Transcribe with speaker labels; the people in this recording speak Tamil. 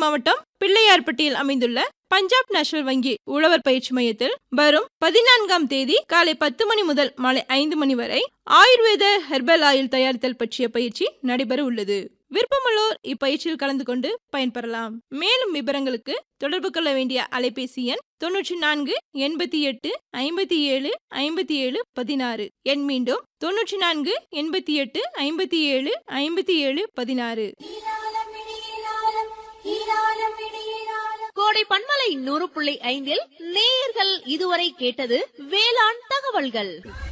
Speaker 1: மாவட்டம் பிள்ளையார்பட்டியில் அமைந்துள்ள பஞ்சாப் நேஷனல் வங்கி உழவர் பயிற்சி மையத்தில் வரும் பதினான்காம் தேதி காலை பத்து மணி முதல் மாலை ஐந்து மணி வரை ஆயுர்வேத ஹெர்பல் ஆயில் தயாரித்தல் பற்றிய பயிற்சி நடைபெற உள்ளது விருப்பமுள்ளோர் இப்பயிற்சியில் கலந்து கொண்டு பயன்பெறலாம் மேலும் விவரங்களுக்கு தொடர்பு கொள்ள வேண்டிய அலைபேசி எண் தொன்னூற்றி நான்கு எண்பத்தி எட்டு ஐம்பத்தி ஏழு ஐம்பத்தி ஏழு பதினாறு எண் மீண்டும் தொன்னூற்றி நான்கு எண்பத்தி எட்டு ஐம்பத்தி ஏழு ஐம்பத்தி ஏழு பதினாறு
Speaker 2: கோடை பண்பலை நூறு புள்ளி ஐந்தில் நேயர்கள் இதுவரை கேட்டது வேளாண் தகவல்கள்